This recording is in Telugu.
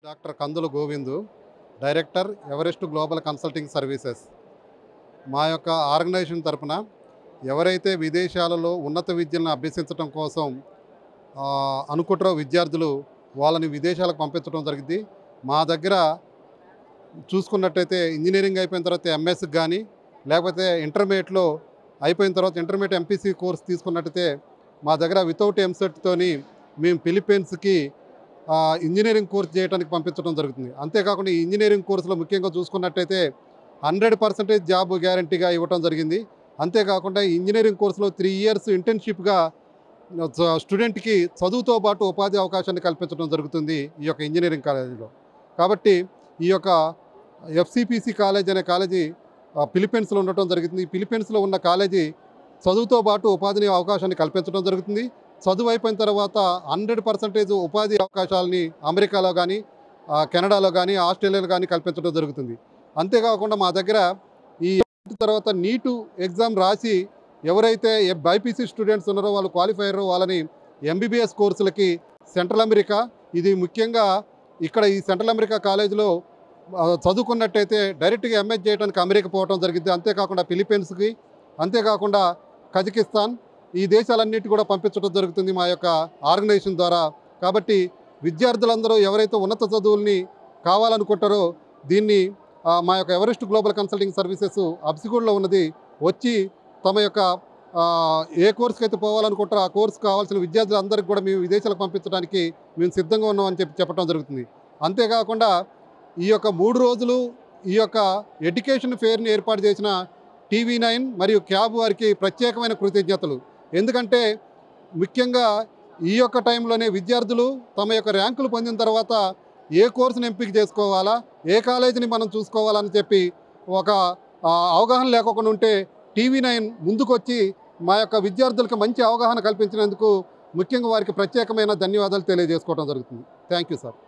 doctor Kandula Govindu director Everest global consulting services మా యొక్క ఆర్గనైజేషన్ తరపున ఎవరైతే విదేశాలలో ఉన్నత విద్యలను అభ్యసించడం కోసం ఆ, అనుకుంటారో విద్యార్థులు వాళ్ళని విదేశాలకు పంపించడం జరిగింది మా దగ్గర చూసుకున్నట్టయితే ఇంజనీరింగ్ అయిపోయిన తర్వాత ఎంఎస్కి కానీ లేకపోతే ఇంటర్మీడియట్లో అయిపోయిన తర్వాత ఇంటర్మీడియట్ ఎంపీసీ కోర్స్ తీసుకున్నట్టయితే మా దగ్గర వితౌట్ ఎంసెట్తోని మేము ఫిలిప్పీన్స్కి ఆ, ఇంజనీరింగ్ కోర్స్ చేయడానికి పంపించడం జరుగుతుంది అంతేకాకుండా ఈ ఇంజనీరింగ్ కోర్సులో ముఖ్యంగా చూసుకున్నట్టయితే హండ్రెడ్ పర్సెంటేజ్ జాబ్ గ్యారంటీగా ఇవ్వటం జరిగింది అంతేకాకుండా ఈ ఇంజనీరింగ్ కోర్సులో త్రీ ఇయర్స్ ఇంటర్న్షిప్గా స్టూడెంట్కి చదువుతో పాటు ఉపాధి అవకాశాన్ని కల్పించడం జరుగుతుంది ఈ యొక్క ఇంజనీరింగ్ కాలేజీలో కాబట్టి ఈ యొక్క ఎఫ్సిపిసి కాలేజ్ అనే కాలేజీ ఆ, ఫిలిప్పీన్స్లో ఉండటం జరుగుతుంది ఈ ఫిలిప్పీన్స్లో ఉన్న కాలేజీ చదువుతో పాటు ఉపాధిని అవకాశాన్ని కల్పించడం జరుగుతుంది చదువు అయిపోయిన తర్వాత హండ్రెడ్ పర్సెంటేజ్ ఉపాధి అవకాశాలని అమెరికాలో కానీ కెనడాలో కానీ ఆస్ట్రేలియాలో కానీ కల్పించడం జరుగుతుంది అంతేకాకుండా మా దగ్గర ఈ తర్వాత నీటు ఎగ్జామ్ రాసి ఎవరైతే బైపీసీ స్టూడెంట్స్ ఉన్నారో వాళ్ళు క్వాలిఫై అయ్యారో వాళ్ళని ఎంబీబీఎస్ కోర్సులకి సెంట్రల్ అమెరికా ఇది ముఖ్యంగా ఇక్కడ ఈ సెంట్రల్ అమెరికా కాలేజీలో ఆ, చదువుకున్నట్టయితే డైరెక్ట్గా ఎంఎస్ చేయడానికి అమెరికా పోవడం జరిగింది అంతేకాకుండా ఫిలిప్పీన్స్కి అంతేకాకుండా కజకిస్తాన్ ఈ దేశాలన్నిటి కూడా పంపించడం జరుగుతుంది మా యొక్క ఆర్గనైజేషన్ ద్వారా కాబట్టి విద్యార్థులందరూ ఎవరైతే ఉన్నత చదువుల్ని కావాలనుకుంటారో దీన్ని ఆ, మా యొక్క ఎవరెస్ట్ గ్లోబల్ కన్సల్టింగ్ సర్వీసెస్ అబ్సిగూడ్లో ఉన్నది వచ్చి తమ యొక్క ఆ, ఏ కోర్సుకి అయితే పోవాలనుకుంటారో ఆ కోర్సు కావాల్సిన విద్యార్థులందరికీ కూడా మేము విదేశాలకు పంపించడానికి మేము సిద్ధంగా ఉన్నామని చెప్పి చెప్పడం జరుగుతుంది అంతేకాకుండా ఈ యొక్క మూడు రోజులు ఈ యొక్క ఎడ్యుకేషన్ ఫేర్ని ఏర్పాటు చేసిన టీవీ నైన్ మరియు క్యాబ్ వారికి ప్రత్యేకమైన కృతజ్ఞతలు ఎందుకంటే ముఖ్యంగా ఈ యొక్క టైంలోనే విద్యార్థులు తమ యొక్క ర్యాంకులు పొందిన తర్వాత ఏ కోర్సును ఎంపిక చేసుకోవాలా ఏ కాలేజీని మనం చూసుకోవాలని చెప్పి ఒక ఆ, అవగాహన లేకుండా ఉంటే టీవీ నైన్ ముందుకొచ్చి మా యొక్క విద్యార్థులకు మంచి అవగాహన కల్పించినందుకు ముఖ్యంగా వారికి ప్రత్యేకమైన ధన్యవాదాలు తెలియజేసుకోవడం జరుగుతుంది థ్యాంక్ యూ సార్